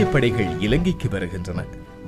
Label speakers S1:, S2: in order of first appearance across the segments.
S1: படைகள் இலங்கைக்கு வருகின்றன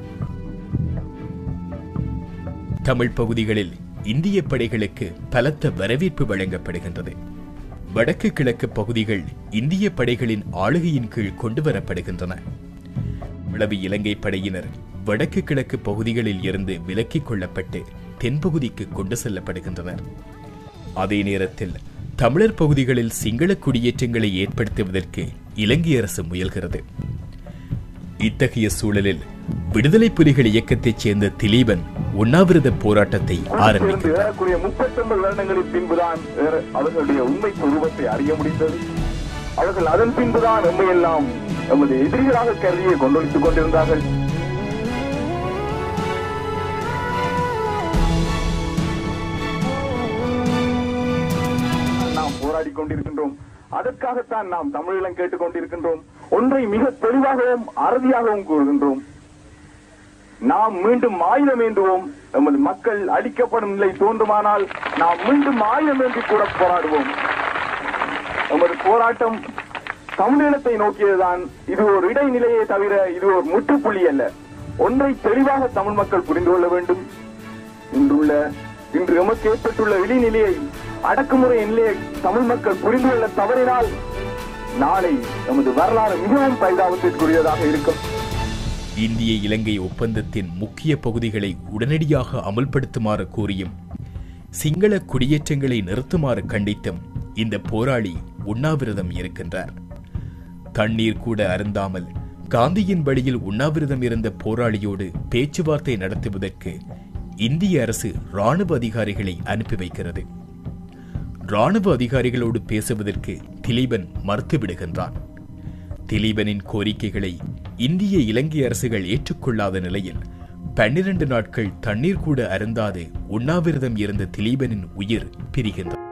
S1: தமிழ் பகுதிகளில் இந்திய படைகளுக்கு பலத்த வரவேற்பு வழங்கப்படுகின்றது வடக்கு கிழக்கு பகுதிகள் இந்திய படைகளின் ஆளுகையின் கீழ் கொண்டு வரப்படுகின்றன இவ்வளவு இலங்கை படையினர் வடக்கு கிழக்கு பகுதிகளில் இருந்து விலக்கிக் கொள்ளப்பட்டு தென்பகுதிக்கு கொண்டு செல்லப்படுகின்றனர் அதே நேரத்தில் தமிழர் பகுதிகளில் சிங்கள குடியேற்றங்களை ஏற்படுத்துவதற்கு இலங்கை அரசு முயல்கிறது இத்தகைய சூழலில் விடுதலை புலிகள் இயக்கத்தைச் சேர்ந்த திலீபன் உண்ணாவிரத போராட்டத்தை
S2: சேர்ந்து
S1: ஆரம்பிக்கிறார்
S2: ஏறக்குறைய முப்பத்தொன்பது வருடங்களின் பின்புதான் ஏற- அவர்களுடைய உண்மை சொரூபத்தை அறிய முடிந்தது அவர்கள் அதன் பின்புதான் நம்மையெல்லாம் நமது எதிரிகளாக கருதியை கொண்டொழித்துக் கொண்டிருந்தார்கள் நாம் போராடி கொண்டிருக்கின்றோம் அதற்காகத்தான் நாம் தமிழீழம் கேட்டுக் கொண்டிருக்கின்றோம் ஒன்றை மிக தெளிவாகவும் அறுதியாகவும் கூறுகின்றோம் நாம் மீண்டும் ஆயுதம் ஏந்துவோம் நமது மக்கள் அழிக்கப்படும் நிலை தோன்றுமானால் நாம் மீண்டும் ஆயுதம் ஏந்தி கூட போராடுவோம் நமது போராட்டம் தமிழீழத்தை நோக்கியதுதான் இது ஒரு இடைநிலையே தவிர இது ஒரு முற்றுப்புள்ளி அல்ல ஒன்றை தெளிவாக தமிழ் மக்கள் புரிந்து கொள்ள வேண்டும் இன்றுள்ள இன்று எமக்கு ஏற்பட்டுள்ள இழிநிலையை அடக்குமுறை நிலையை தமிழ் மக்கள் புரிந்து கொள்ள தவறினால் நாளை நமது வரலாறு மிகவும் பரிதாபத்திற்குரியதாக இருக்கும்
S1: இந்திய இலங்கை ஒப்பந்தத்தின் முக்கிய பகுதிகளை உடனடியாக அமல்படுத்துமாறு கூறியும் சிங்கள குடியேற்றங்களை நிறுத்துமாறு கண்டித்தும் இந்த போராளி உண்ணாவிரதம் இருக்கின்றார் தண்ணீர் கூட அருந்தாமல் காந்தியின் வழியில் உண்ணாவிரதம் இருந்த போராளியோடு பேச்சுவார்த்தை நடத்துவதற்கு இந்திய அரசு ராணுவ அதிகாரிகளை அனுப்பி வைக்கிறது ராணுவ அதிகாரிகளோடு பேசுவதற்கு திலீபன் மறுத்துவிடுகின்றான் திலீபனின் கோரிக்கைகளை இந்திய இலங்கை அரசுகள் ஏற்றுக்கொள்ளாத நிலையில் பன்னிரண்டு நாட்கள் தண்ணீர் கூட அருந்தாது உண்ணாவிரதம் இருந்த திலீபனின் உயிர் பிரிகின்றது